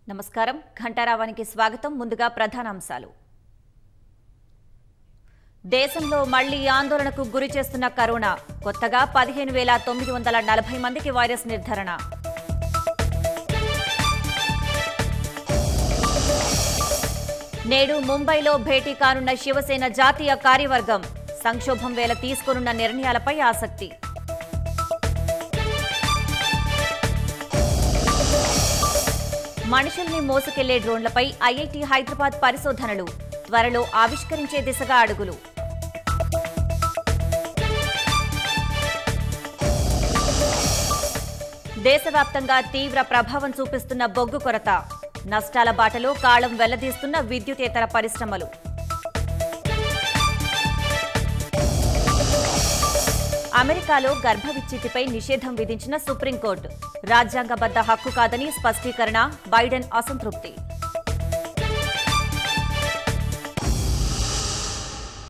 నమస్కారం ఘంటారావానికి స్వాగతం ముందుగా ప్రధానాంశాలు దేశంలో మళ్లీ ఆందోళనకు గురి చేస్తున్న కరోనా కొత్తగా పదిహేను వేల తొమ్మిది వందల నలభై మందికి వైరస్ నిర్ధారణ నేడు ముంబైలో భేటీ కానున్న శివసేన జాతీయ కార్యవర్గం సంక్షోభం వేళ తీసుకోనున్న నిర్ణయాలపై ఆసక్తి మనుషుల్ని మోసుకెళ్లే డ్రోన్లపై ఐఐటి హైదరాబాద్ పరిశోధనలు త్వరలో ఆవిష్కరించే దిశగా అడుగులు దేశవ్యాప్తంగా తీవ్ర ప్రభావం చూపిస్తున్న బొగ్గు కొరత నష్టాల బాటలో కాళం వెల్లదీస్తున్న విద్యుతేతర పరిశ్రమలు అమెరికాలో గర్భ విచ్ఛితిపై నిషేధం విధించిన సుప్రీంకోర్టు రాజ్యాంగబద్ధ హక్కు కాదని స్పష్టీకరణ బైడెన్ అసంతృప్తి